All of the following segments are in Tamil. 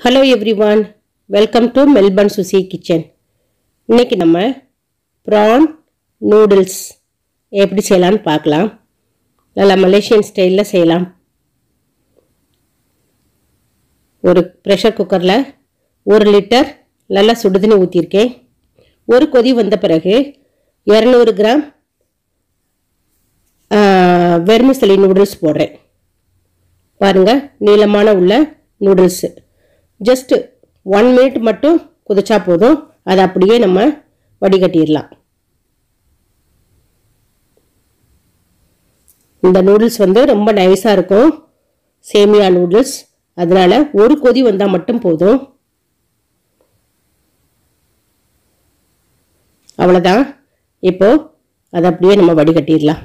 hello everyone welcome to Melbourne Suchi kitchen இன்னைக்கு நம்ம ப்ரான் நூடுல்ஸ் எப்படி செய்யலாம்னு பார்க்கலாம் நல்லா மலேசியன் ஸ்டைலில் செய்யலாம் ஒரு ப்ரெஷர் குக்கரில் ஒரு லிட்டர் நல்லா சுடுதண்ணி ஊற்றிருக்கேன் ஒரு கொதி வந்த பிறகு இரநூறு கிராம் வெர்மிசலி நூடுல்ஸ் போடுறேன் பாருங்கள் நீளமான உள்ள நூடுல்ஸு ஜஸ்ட்டு ஒன் மினிட் மட்டும் குதிச்சா போதும் அதை அப்படியே நம்ம வடிகட்டிடலாம் இந்த நூடுல்ஸ் வந்து ரொம்ப நைஸாக இருக்கும் சேமியா நூடுல்ஸ் அதனால ஒரு கொதி வந்தால் மட்டும் போதும் அவ்வளோதான் இப்போ அதை அப்படியே நம்ம வடிகட்டிடலாம்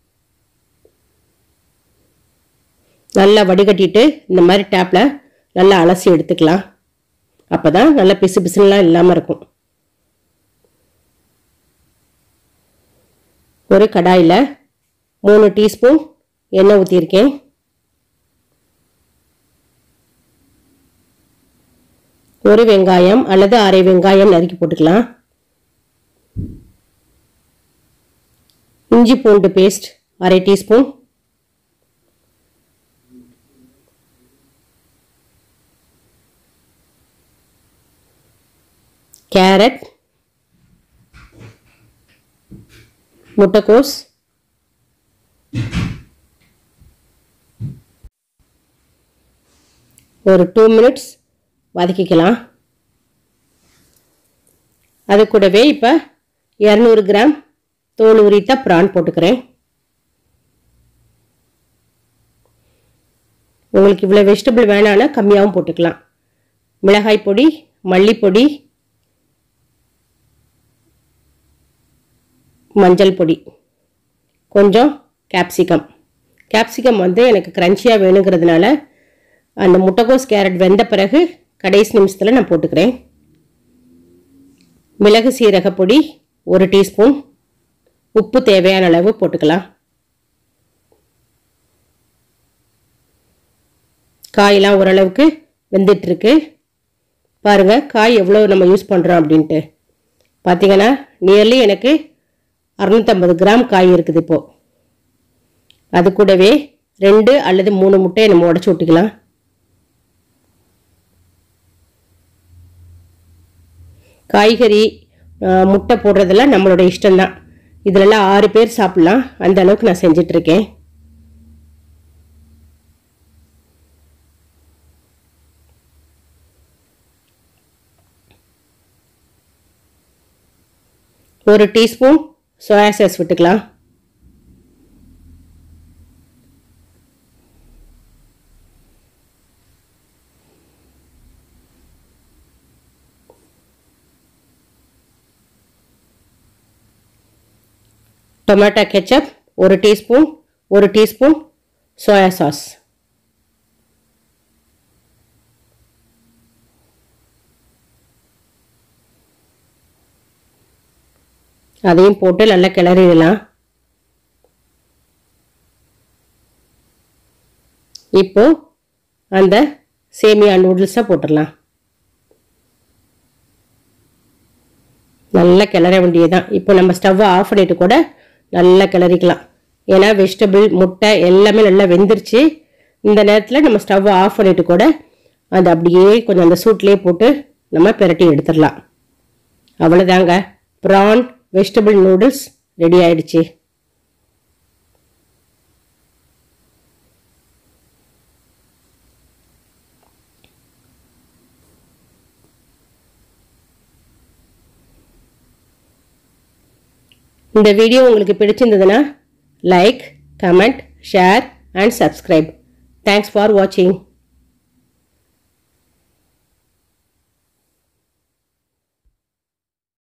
நல்லா வடிகட்டிட்டு இந்த மாதிரி டேப்பில் நல்லா அலசி எடுத்துக்கலாம் அப்போ தான் நல்லா பிசு பிசுலாம் இல்லாமல் இருக்கும் ஒரு கடாயில் மூணு டீஸ்பூன் எண்ணெய் ஊற்றிருக்கேன் ஒரு வெங்காயம் அல்லது அரை வெங்காயம் நறுக்கி போட்டுக்கலாம் இஞ்சி பூண்டு பேஸ்ட் அரை டீஸ்பூன் கேரட் முட்டைக்கோஸ் ஒரு டூ மினிட்ஸ் வதக்கிக்கலாம் அது கூடவே இப்போ இரநூறு கிராம் தோல் உரித்த ப்ரான் போட்டுக்கிறேன் உங்களுக்கு இவ்வளோ வெஜிடபிள் வேணான்னா கம்மியாகவும் போட்டுக்கலாம் மிளகாய் பொடி மல்லிப்பொடி மஞ்சள் பொடி கொஞ்சம் கேப்சிகம் கேப்சிகம் வந்து எனக்கு க்ரன்ச்சியாக வேணுங்கிறதுனால அந்த முட்டைகோஸ் கேரட் வெந்த பிறகு கடைசி நிமிஷத்தில் நான் போட்டுக்கிறேன் மிளகு சீரக பொடி ஒரு டீஸ்பூன் உப்பு தேவையான அளவு போட்டுக்கலாம் காயெல்லாம் ஓரளவுக்கு வெந்துட்டுருக்கு பாருங்கள் காய் எவ்வளோ நம்ம யூஸ் பண்ணுறோம் அப்படின்ட்டு பார்த்தீங்கன்னா நியர்லி எனக்கு அறுநூத்தம்பது கிராம் காய் இருக்குது இப்போது அது கூடவே ரெண்டு அல்லது மூணு முட்டையை நம்ம உடச்சி விட்டுக்கலாம் காய்கறி முட்டை போடுறதெல்லாம் நம்மளோட இஷ்டம்தான் இதிலெல்லாம் ஆறு பேர் சாப்பிட்லாம் அந்த அளவுக்கு நான் செஞ்சிட்ருக்கேன் ஒரு டீஸ்பூன் சோயா சாஸ் விட்டுக்கலாம் டொமேட்டோ கெச்சப் ஒரு டீஸ்பூன் ஒரு டீஸ்பூன் சோயா சாஸ் அதையும் போட்டு நல்லா கிளறிடலாம் இப்போ அந்த சேமியா நூடுல்ஸை போட்டுடலாம் நல்லா கிளற வேண்டியதுதான் இப்போ நம்ம ஸ்டவ்வை ஆஃப் பண்ணிட்டு கூட நல்லா கிளறிக்கலாம் ஏன்னா வெஜிடபிள் முட்டை எல்லாமே நல்லா வெந்துருச்சு இந்த நேரத்தில் நம்ம ஸ்டவ்வை ஆஃப் பண்ணிட்டு கூட அது அப்படியே கொஞ்சம் அந்த சூட்லேயே போட்டு நம்ம பிரட்டி எடுத்துடலாம் அவ்வளோதாங்க ப்ரான் வெஜிடபிள் நூடுல்ஸ் ரெடி ஆயிடுச்சு இந்த வீடியோ உங்களுக்கு பிடிச்சிருந்ததுன்னா like comment share and subscribe thanks for வாட்சிங்